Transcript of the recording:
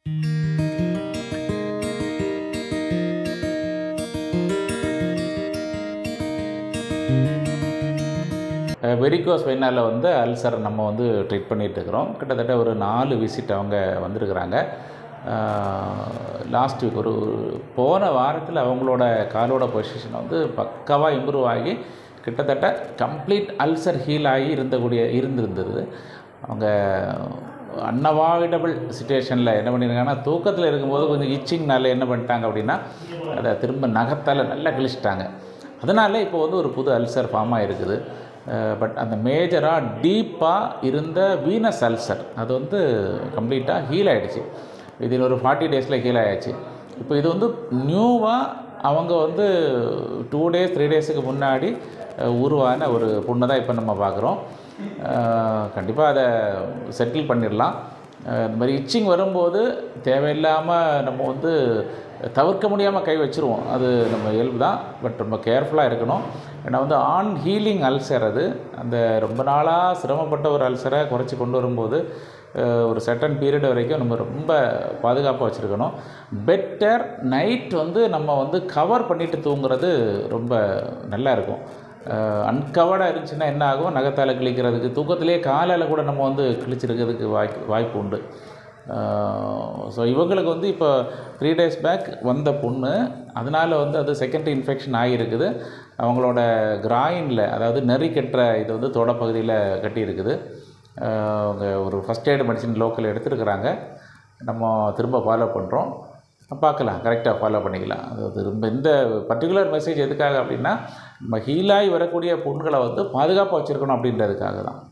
varicose வெயினால் வந்து ulcer நம்ம வந்து ட்ரீட் பண்ணிகிட்டு இருக்கிறோம் கிட்டத்தட்ட ஒரு நாலு விசிட் அவங்க வந்திருக்கிறாங்க லாஸ்ட் வீக் ஒரு போன வாரத்தில் அவங்களோட காலோட பொசிஷன் வந்து பக்காவாக இம்ப்ரூவ் ஆகி கிட்டத்தட்ட கம்ப்ளீட் அல்சர் ஹீல் ஆகி இருந்தக்கூடிய இருந்திருந்தது அவங்க அன்அவாய்டபிள் சுச்சுவேஷனில் என்ன பண்ணியிருக்காங்கன்னா தூக்கத்தில் இருக்கும்போது கொஞ்சம் இச்சிங்னால என்ன பண்ணிட்டாங்க அப்படின்னா அதை திரும்ப நகத்தால் நல்லா கிழிச்சிட்டாங்க அதனால இப்போ வந்து ஒரு புது அல்சர் ஃபார்ம் ஆகிருக்குது பட் அந்த மேஜராக டீப்பாக இருந்த வீனஸ் அல்சர் அது வந்து கம்ப்ளீட்டாக ஹீல் ஆகிடுச்சு இதில் ஒரு ஃபார்ட்டி டேஸில் ஹீல் ஆகிடுச்சு இப்போ இது வந்து நியூவாக அவங்க வந்து டூ டேஸ் த்ரீ டேஸுக்கு முன்னாடி அஹ், உருவான ஒரு பொண்ணை தான் இப்போ நம்ம பார்க்குறோம் கண்டிப்பாக அதை செட்டில் பண்ணிடலாம் அஹ், இந்த மாதிரி இச்சிங் வரும்போது தேவையில்லாமல் நம்ம வந்து தவிர்க்க முடியாமல் கை வச்சுருவோம் அது நம்ம இயல்பு தான் பட் ரொம்ப கேர்ஃபுல்லாக இருக்கணும் ஏன்னா வந்து ஆன் ஹீலிங் அல்சர் அது அந்த ரொம்ப நாளாக சிரமப்பட்ட ஒரு அல்சரை குறைச்சி கொண்டு வரும்போது அஹ், ஒரு செட்டன் பீரியட் வரைக்கும் நம்ம ரொம்ப பாதுகாப்பாக வச்சுருக்கணும் பெட்டர் நைட் வந்து நம்ம வந்து கவர் பண்ணிட்டு தூங்குறது ரொம்ப நல்லா இருக்கும் அன்கவர்டாக இருந்துச்சுன்னா என்ன ஆகும் நகத்தால் கிழிக்கிறதுக்கு தூக்கத்திலே காலால் கூட நம்ம வந்து கிழிச்சிருக்கிறதுக்கு வாய்ப்பு வாய்ப்பு உண்டு ஸோ இவங்களுக்கு வந்து இப்போ த்ரீ டேஸ் பேக் வந்த பொண்ணு அதனால் வந்து அது செகண்டரி இன்ஃபெக்ஷன் ஆகியிருக்குது அவங்களோட கிராயினில் அதாவது நெறி கட்டுற இது வந்து தொடப்பகுதியில் கட்டியிருக்குது ஆஹ் அவங்க ஒரு ஃபஸ்ட் எய்டு மெடிசின் லோக்கல் எடுத்துருக்குறாங்க நம்ம திரும்ப ஃபாலோ பண்ணுறோம் பார்க்கலாம் கரெக்டாக ஃபாலோ பண்ணிக்கலாம் அது ரொம்ப இந்த பர்டிகுலர் மெசேஜ் எதுக்காக அப்படின்னா நம்ம ஹீலாகி வரக்கூடிய பொண்களை வந்து பாதுகாப்பாக வச்சுருக்கணும் அப்படின்றதுக்காக தான்